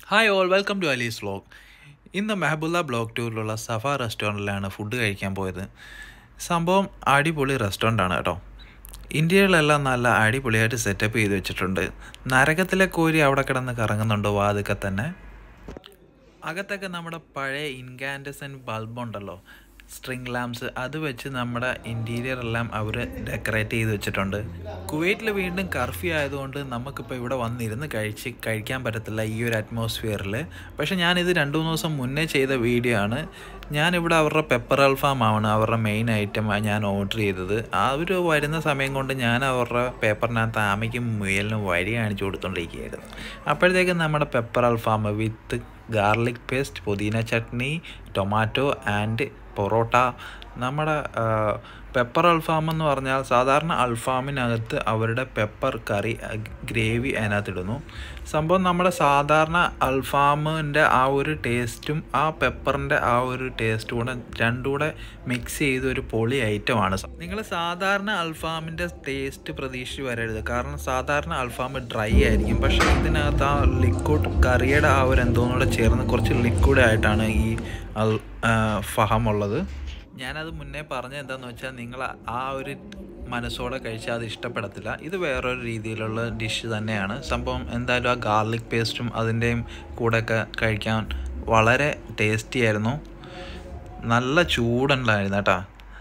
hi all welcome to Ali's vlog ഇന്ന് Mahboula block ടൂറിലുള്ള സഫ റെസ്റ്റോറൻറ്റിലാണ് food കഴിക്കാൻ പോയത് സംഭവം അടിപൊളി റെസ്റ്റോറൻ്റ് ആണ് കേട്ടോ ഇന്ത്യയിലെല്ലാം നല്ല അടിപൊളിയായിട്ട് സെറ്റപ്പ് ചെയ്ത് വെച്ചിട്ടുണ്ട് നരകത്തിലെ കോരി അവിടെ കിടന്ന് കറങ്ങുന്നുണ്ട് വാതിക്കെ തന്നെ അകത്തൊക്കെ നമ്മുടെ പഴയ ഇൻകാൻഡസൻ ബൾബ് ഉണ്ടല്ലോ സ്ട്രിങ് ലാംപ്സ് അത് വെച്ച് നമ്മുടെ ഇൻറ്റീരിയർ എല്ലാം അവർ ഡെക്കറേറ്റ് ചെയ്ത് വെച്ചിട്ടുണ്ട് കുവൈറ്റിൽ വീണ്ടും കർഫ്യൂ ആയതുകൊണ്ട് നമുക്കിപ്പോൾ ഇവിടെ വന്നിരുന്ന് കഴിച്ച് കഴിക്കാൻ പറ്റത്തില്ല ഈ ഒരു അറ്റ്മോസ്ഫിയറിൽ പക്ഷേ ഞാനിത് രണ്ട് മൂന്ന് ദിവസം മുന്നേ ചെയ്ത വീഡിയോ ആണ് ഞാനിവിടെ അവരുടെ പെപ്പർ അൽഫാമാണ് അവരുടെ മെയിൻ ഐറ്റം ഞാൻ ഓർഡർ ചെയ്തത് ആ ഒരു വരുന്ന സമയം കൊണ്ട് ഞാൻ അവരുടെ പേപ്പറിനകത്ത് ആമയ്ക്കും മുയലിനും വഴി കാണിച്ചു കൊടുത്തോണ്ടിരിക്കുകയായിരുന്നു അപ്പോഴത്തേക്കും നമ്മുടെ പെപ്പർ അൽഫാം വിത്ത് ഗാർലിക് പേസ്റ്റ് പുതിന ചട്നി ടൊമാറ്റോ ആൻഡ് പൊറോട്ട നമ്മുടെ പെപ്പർ അൽഫാം എന്ന് പറഞ്ഞാൽ സാധാരണ അൽഫാമിനകത്ത് അവരുടെ പെപ്പർ കറി ഗ്രേവി അതിനകത്തിടുന്നു സംഭവം നമ്മുടെ സാധാരണ അൽഫാമിൻ്റെ ആ ഒരു ടേസ്റ്റും ആ പെപ്പറിൻ്റെ ആ ഒരു ടേസ്റ്റും കൂടെ രണ്ടും കൂടെ മിക്സ് ചെയ്ത ഒരു പൊളി ഐറ്റമാണ് നിങ്ങൾ സാധാരണ അൽഫാമിൻ്റെ ടേസ്റ്റ് പ്രതീക്ഷിച്ച് വരരുത് കാരണം സാധാരണ അൽഫാം ഡ്രൈ ആയിരിക്കും പക്ഷേ ഇതിനകത്ത് ആ ലിക്വിഡ് കറിയുടെ ആ ഒരു എന്തോന്നൂടെ ചേർന്ന് കുറച്ച് ലിക്വിഡ് ആയിട്ടാണ് ഈ അൽ ഫഹം ഉള്ളത് ഞാനത് മുന്നേ പറഞ്ഞത് എന്താണെന്ന് വെച്ചാൽ നിങ്ങൾ ആ ഒരു മനസ്സോടെ കഴിച്ചാൽ അത് ഇഷ്ടപ്പെടത്തില്ല ഇത് വേറൊരു രീതിയിലുള്ള ഡിഷ് തന്നെയാണ് സംഭവം എന്തായാലും ആ ഗാർലിക് പേസ്റ്റും അതിൻ്റെയും കൂടെയൊക്കെ കഴിക്കാൻ വളരെ ടേസ്റ്റി ആയിരുന്നു നല്ല ചൂടുണ്ടായിരുന്നു കേട്ടോ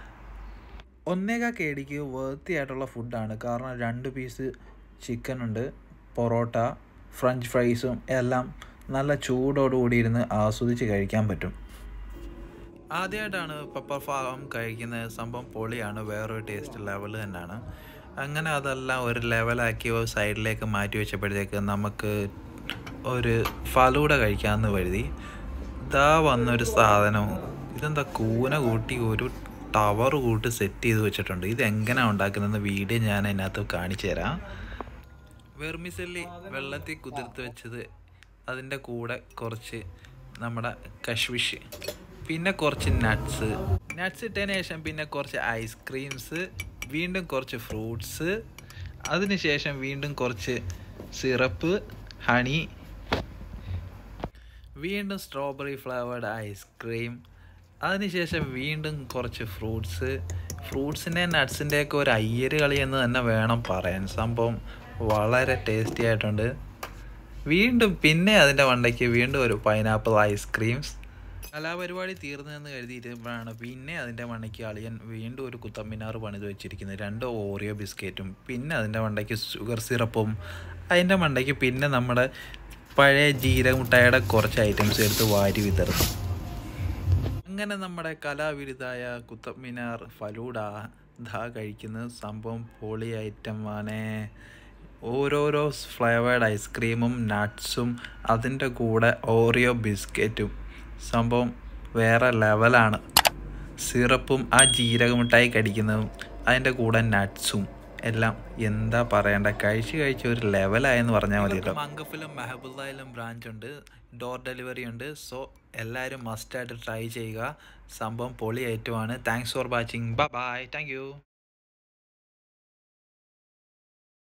ഒന്നേകാ കേടിക്ക് വേർത്തി ആയിട്ടുള്ള ഫുഡാണ് കാരണം രണ്ട് പീസ് ചിക്കൻ ഉണ്ട് പൊറോട്ട ഫ്രഞ്ച് ഫ്രൈസും എല്ലാം നല്ല ചൂടോടുകൂടി ഇരുന്ന് ആസ്വദിച്ച് കഴിക്കാൻ പറ്റും ആദ്യമായിട്ടാണ് പെപ്പർ ഫാം കഴിക്കുന്നത് സംഭവം പൊളിയാണ് വേറൊരു ടേസ്റ്റ് ലെവൽ തന്നെയാണ് അങ്ങനെ അതെല്ലാം ഒരു ലെവലാക്കി ഒരു സൈഡിലേക്ക് മാറ്റി വെച്ചപ്പോഴത്തേക്ക് നമുക്ക് ഒരു ഫലൂട കഴിക്കാമെന്ന് കരുതി ഇതാ വന്നൊരു സാധനം ഇതെന്താ കൂന കൂട്ടി ഒരു ടവർ കൂട്ടി സെറ്റ് ചെയ്ത് വെച്ചിട്ടുണ്ട് ഇത് എങ്ങനെയാണ് ഉണ്ടാക്കുന്നതെന്ന് വീഡിയോ ഞാൻ അതിനകത്ത് കാണിച്ചു തരാം വെർമിസല്ലി വെള്ളത്തിൽ കുതിർത്ത് വെച്ചത് അതിൻ്റെ കൂടെ കുറച്ച് നമ്മുടെ കഷ്വിഷ് പിന്നെ കുറച്ച് നട്ട്സ് നട്ട്സ് ഇട്ടതിന് ശേഷം പിന്നെ കുറച്ച് ഐസ്ക്രീംസ് വീണ്ടും കുറച്ച് ഫ്രൂട്ട്സ് അതിനുശേഷം വീണ്ടും കുറച്ച് സിറപ്പ് ഹണി വീണ്ടും സ്ട്രോബെറി ഫ്ലേവേർഡ് ഐസ്ക്രീം അതിനുശേഷം വീണ്ടും കുറച്ച് ഫ്രൂട്ട്സ് ഫ്രൂട്ട്സിൻ്റെ നട്ട്സിൻ്റെയൊക്കെ ഒരു അയ്യര് കളി എന്ന് തന്നെ വേണം പറയാൻ സംഭവം വളരെ ടേസ്റ്റി ആയിട്ടുണ്ട് വീണ്ടും പിന്നെ അതിൻ്റെ മണ്ടയ്ക്ക് വീണ്ടും ഒരു പൈനാപ്പിൾ ഐസ്ക്രീംസ് കലാപരിപാടി തീർന്നതെന്ന് കരുതിയിരുമ്പോഴാണ് പിന്നെ അതിൻ്റെ മണ്ടയ്ക്ക് അളിയൻ വീണ്ടും ഒരു കുത്തമ്മിനാറ് പണിത് വെച്ചിരിക്കുന്നത് രണ്ട് ഓറിയോ ബിസ്ക്കറ്റും പിന്നെ അതിൻ്റെ മണ്ടയ്ക്ക് ഷുഗർ സിറപ്പും അതിൻ്റെ മണ്ടയ്ക്ക് പിന്നെ നമ്മുടെ പഴയ ജീരകമുട്ടായുടെ കുറച്ച് ഐറ്റംസ് എടുത്ത് വാരി വിതറുന്നു അങ്ങനെ നമ്മുടെ കലാവിരുതായ കുത്തബ്മിനാർ ഫലൂഡ ദാ കഴിക്കുന്ന സംഭവം പൊളി ഐറ്റമാണ് ഓരോരോ ഫ്ലേവേർഡ് ഐസ്ക്രീമും നട്ട്സും അതിൻ്റെ കൂടെ ഓറിയോ ബിസ്ക്കറ്റും സംഭവം വേറെ ലെവലാണ് സിറപ്പും ആ ജീരകമിഠായി കടിക്കുന്നതും അതിൻ്റെ കൂടെ നട്ട്സും എല്ലാം എന്താ പറയണ്ട കഴിച്ച് കഴിച്ച് ഒരു ലെവലായെന്ന് പറഞ്ഞാൽ മതിയല്ലോ മങ്കഫിലും മെഹബുല്ലയിലും ബ്രാഞ്ച് ഉണ്ട് ഡോർ ഡെലിവറി ഉണ്ട് സോ എല്ലാവരും മസ്റ്റായിട്ട് ട്രൈ ചെയ്യുക സംഭവം പൊളി ഐറ്റമാണ് thanks for watching bye thank